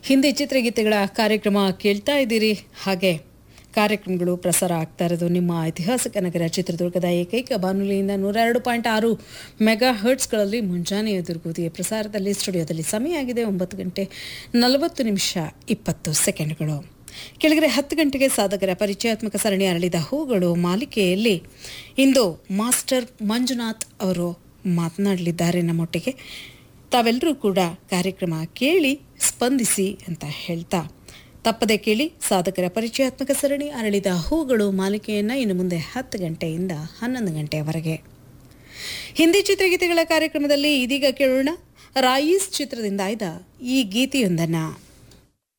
ಹಿಂದಿ ಚಿತ್ರಗೀತೆಗಳ ಕಾರ್ಯಕ್ರಮ ಕೇಳ್ತಾ ಇದ್ದೀರಿ ಹಾಗೆ ಕಾರ್ಯಕ್ರಮಗಳು ಪ್ರಸಾರ ಆಗ್ತಾ ಇರೋದು ನಿಮ್ಮ ಐತಿಹಾಸಿಕ ನಗರ ಚಿತ್ರದುರ್ಗದ ಏಕೈಕ ಬಾನುಲಿಯಿಂದ ನೂರ ಎರಡು ಪಾಯಿಂಟ್ ಆರು ಮೆಗಾ ಹರ್ಟ್ಸ್ಗಳಲ್ಲಿ ಮುಂಜಾನೆ ಎದುರುಗುದಿಯ ಪ್ರಸಾರದಲ್ಲಿ ಸ್ಟುಡಿಯೋದಲ್ಲಿ ಸಮಯ ಆಗಿದೆ ಒಂಬತ್ತು ಗಂಟೆ ನಲವತ್ತು ನಿಮಿಷ ಇಪ್ಪತ್ತು ಸೆಕೆಂಡ್ಗಳು ಕೆಳಗಡೆ ಹತ್ತು ಗಂಟೆಗೆ ಸಾಧಕರ ಪರಿಚಯಾತ್ಮಕ ಸರಣಿ ಅರಳಿದ ಹೂಗಳು ಮಾಲಿಕೆಯಲ್ಲಿ ಇಂದು ಮಾಸ್ಟರ್ ಮಂಜುನಾಥ್ ಅವರು ಮಾತನಾಡಲಿದ್ದಾರೆ ನಮ್ಮೊಟ್ಟಿಗೆ ತಾವೆಲ್ಲರೂ ಕೂಡ ಕಾರ್ಯಕ್ರಮ ಕೇಳಿ ಸ್ಪಂದಿಸಿ ಅಂತ ಹೇಳ್ತಾ ತಪ್ಪದೆ ಕೇಳಿ ಸಾಧಕರ ಪರಿಚಯಾತ್ಮಕ ಸರಣಿ ಅರಳಿದ ಹೂಗಳು ಮಾಲಿಕೆಯನ್ನು ಇನ್ನು ಮುಂದೆ ಹತ್ತು ಗಂಟೆಯಿಂದ ಹನ್ನೊಂದು ಗಂಟೆಯವರೆಗೆ ಹಿಂದಿ ಚಿತ್ರಗೀತೆಗಳ ಕಾರ್ಯಕ್ರಮದಲ್ಲಿ ಇದೀಗ ಕೇಳೋಣ ರಾಯೀಸ್ ಚಿತ್ರದಿಂದ ಆಯ್ದ ಈ ಗೀತೆಯೊಂದನ್ನು